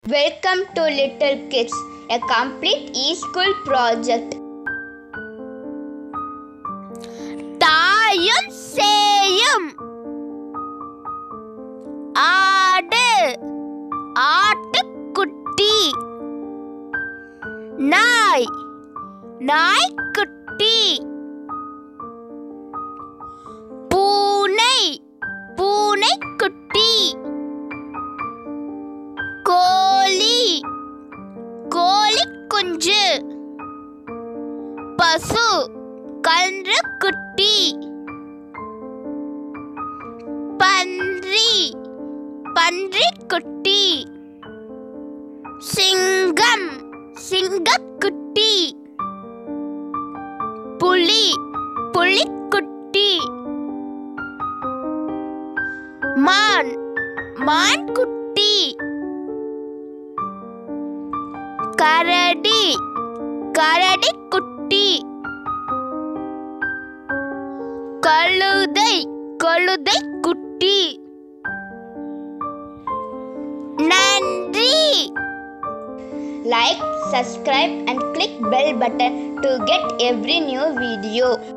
Welcome to Little Kids, a complete e-school project. தாயும் சேயும் ஆடு ஆட்டுக்குட்டி நாய் நாய்க்குட்டி பூனை பூனைக்குட்டி கோழி கோழி குஞ்சு பசு கன்று குட்டி பன்றி பன்றி குட்டி சிங்கம் சிங்கக்குட்டி புலி புலிக்குட்டி மான் மான் குட்டி கரடி கரடி குட்டி கழுதை கழுதை குட்டி நன்றி Like, subscribe and click bell button to get every new video.